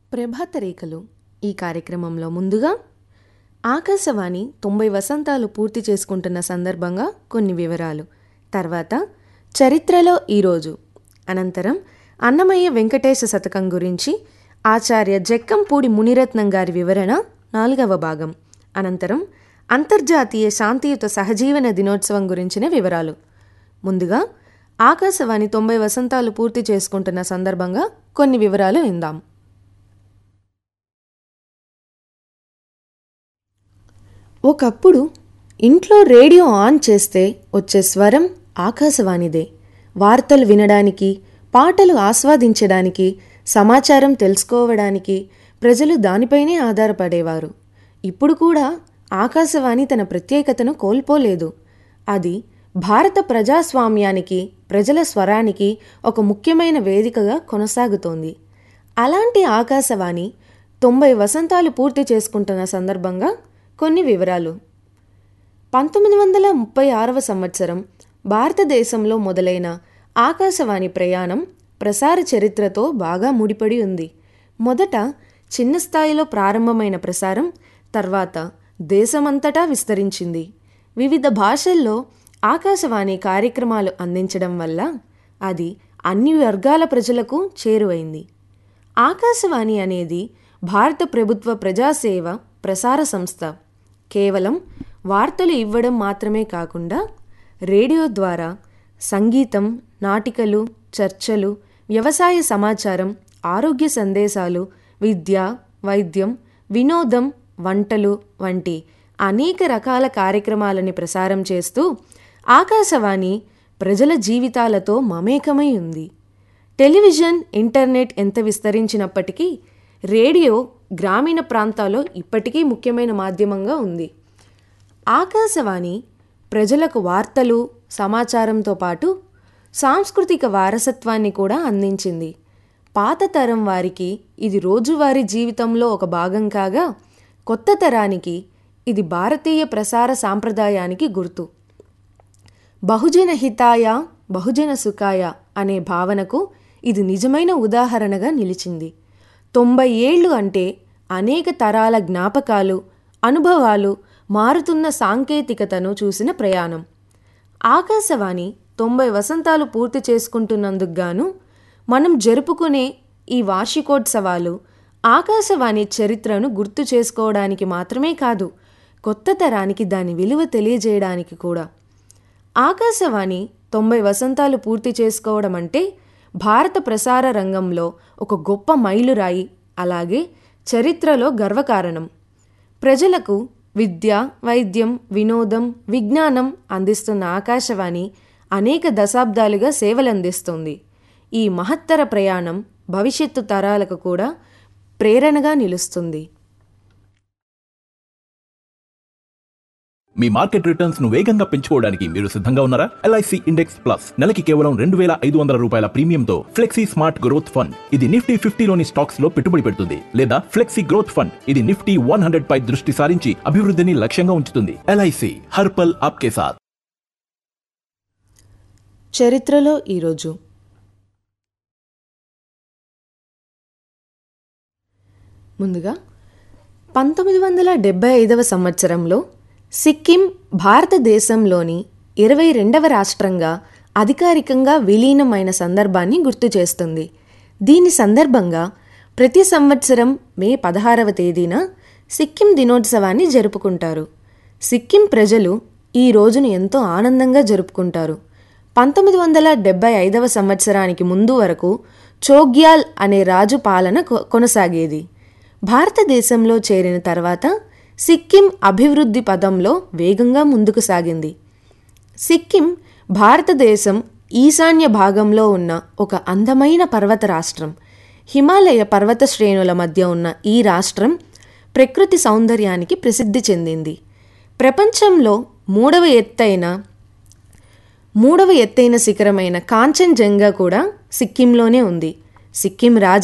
ప్రభాత రేఖలు ఈ కార్యక్రమంలో ముందుగా ఆకాశవాణి తొంభై వసంతాలు పూర్తి చేసుకుంటున్న సందర్భంగా కొన్ని వివరాలు తర్వాత చరిత్రలో ఈరోజు అనంతరం అన్నమయ్య వెంకటేశ శతకం గురించి ఆచార్య జక్కంపూడి మునిరత్నం గారి వివరణ నాలుగవ భాగం అనంతరం అంతర్జాతీయ శాంతియుత సహజీవన దినోత్సవం గురించిన వివరాలు ముందుగా ఆకాశవాణి తొంభై వసంతాలు పూర్తి చేసుకుంటున్న సందర్భంగా కొన్ని వివరాలు విందాం ఒకప్పుడు ఇంట్లో రేడియో ఆన్ చేస్తే వచ్చే స్వరం ఆకాశవాణిదే వార్తలు వినడానికి పాటలు ఆస్వాదించడానికి సమాచారం తెలుసుకోవడానికి ప్రజలు దానిపైనే ఆధారపడేవారు ఇప్పుడు కూడా ఆకాశవాణి తన ప్రత్యేకతను కోల్పోలేదు అది భారత ప్రజాస్వామ్యానికి ప్రజల స్వరానికి ఒక ముఖ్యమైన వేదికగా కొనసాగుతోంది అలాంటి ఆకాశవాణి తొంభై వసంతాలు పూర్తి చేసుకుంటున్న సందర్భంగా కొన్ని వివరాలు పంతొమ్మిది వందల ముప్పై ఆరవ సంవత్సరం భారతదేశంలో మొదలైన ఆకాశవాణి ప్రయాణం ప్రసార చరిత్రతో బాగా ముడిపడి ఉంది మొదట చిన్న స్థాయిలో ప్రారంభమైన ప్రసారం తర్వాత దేశమంతటా విస్తరించింది వివిధ భాషల్లో ఆకాశవాణి కార్యక్రమాలు అందించడం వల్ల అది అన్ని వర్గాల ప్రజలకు చేరువైంది ఆకాశవాణి అనేది భారత ప్రభుత్వ ప్రజాసేవ ప్రసార సంస్థ కేవలం వార్తలు ఇవ్వడం మాత్రమే కాకుండా రేడియో ద్వారా సంగీతం నాటికలు చర్చలు వ్యవసాయ సమాచారం ఆరోగ్య సందేశాలు విద్య వైద్యం వినోదం వంటలు వంటి అనేక రకాల కార్యక్రమాలని ప్రసారం చేస్తూ ఆకాశవాణి ప్రజల జీవితాలతో మమేకమై ఉంది టెలివిజన్ ఇంటర్నెట్ ఎంత విస్తరించినప్పటికీ రేడియో గ్రామీణ ప్రాంతాల్లో ఇప్పటికీ ముఖ్యమైన మాధ్యమంగా ఉంది ఆకాశవాణి ప్రజలకు వార్తలు సమాచారంతో పాటు సాంస్కృతిక వారసత్వాన్ని కూడా అందించింది పాత తరం వారికి ఇది రోజువారీ జీవితంలో ఒక భాగం కాగా కొత్త తరానికి ఇది భారతీయ ప్రసార సాంప్రదాయానికి గుర్తు బహుజన హితాయ బహుజన సుఖాయ అనే భావనకు ఇది నిజమైన ఉదాహరణగా నిలిచింది తొంభై ఏళ్ళు అంటే అనేక తరాల జ్ఞాపకాలు అనుభవాలు మారుతున్న సాంకేతికతను చూసిన ప్రయాణం ఆకాశవాణి తొంభై వసంతాలు పూర్తి చేసుకుంటున్నందుకు గాను మనం జరుపుకునే ఈ వార్షికోత్సవాలు ఆకాశవాణి చరిత్రను గుర్తు చేసుకోవడానికి మాత్రమే కాదు కొత్త తరానికి దాని విలువ తెలియజేయడానికి కూడా ఆకాశవాణి తొంభై వసంతాలు పూర్తి చేసుకోవడం అంటే భారత ప్రసార రంగంలో ఒక గొప్ప మైలురాయి అలాగే చరిత్రలో గర్వకారణం ప్రజలకు విద్య వైద్యం వినోదం విజ్ఞానం అందిస్తున్న ఆకాశవాణి అనేక దశాబ్దాలుగా సేవలందిస్తుంది ఈ మహత్తర ప్రయాణం భవిష్యత్తు తరాలకు కూడా ప్రేరణగా నిలుస్తుంది మీ మార్కెట్ రిటర్న్స్ ను వేగంగా పెంచుకోవడానికి మీరు సిద్ధంగా ఉన్నారా ఎల్ఐసి ఇండెక్స్ ప్లస్ నెలకి కేవలం రెండు వేల ఐదు వందల రూపాయల ప్రీమియంతో ఫ్లెక్సీ స్మార్ట్ గ్రోత్ ఫండ్ ఇది నిఫ్టీ ఫిఫ్టీలోని స్టాక్స్ లో పెట్టుబడి పెడుతుంది లేదా ఫ్లెక్సీ గ్రోత్ ఫండ్ ఇది నిఫ్టీ వన్ హండ్రెడ్ పై దృష్టి సారించి అభివృద్ధిని లక్ష్యంగా ఉంచుతుంది ఎల్ఐసి హర్పల్ ఆప్కే సాత్ చరిత్రలో ఈరోజు ముందుగా పంతొమ్మిది వందల డెబ్బై ఐదవ సంవత్సరంలో సిక్కిం భారతదేశంలోని ఇరవై రెండవ రాష్ట్రంగా అధికారికంగా విలీనమైన సందర్భాన్ని గుర్తు చేస్తుంది దీని సందర్భంగా ప్రతి సంవత్సరం మే పదహారవ తేదీన సిక్కిం దినోత్సవాన్ని జరుపుకుంటారు సిక్కిం ప్రజలు ఈ రోజును ఎంతో ఆనందంగా జరుపుకుంటారు పంతొమ్మిది వందల డెబ్బై ఐదవ సంవత్సరానికి ముందు వరకు చోగ్యాల్ అనే రాజు పాలన కొ- కొనసాగేది భారతదేశంలో చేరిన తర్వాత సిక్కిం అభివృద్ధి పదంలో వేగంగా ముందుకు సాగింది సిక్కిం భారతదేశం ఈశాన్య భాగంలో ఉన్న ఒక అందమైన పర్వత రాష్ట్రం హిమాలయ పర్వత శ్రేణుల మధ్య ఉన్న ఈ రాష్ట్రం ప్రకృతి సౌందర్యానికి ప్రసిద్ధి చెందింది ప్రపంచంలో మూడవ ఎత్తైన మూడవ ఎత్తైన శిఖరమైన కాంచన్జంగా కూడా సిక్కింలోనే ఉంది సిక్కిం రాజ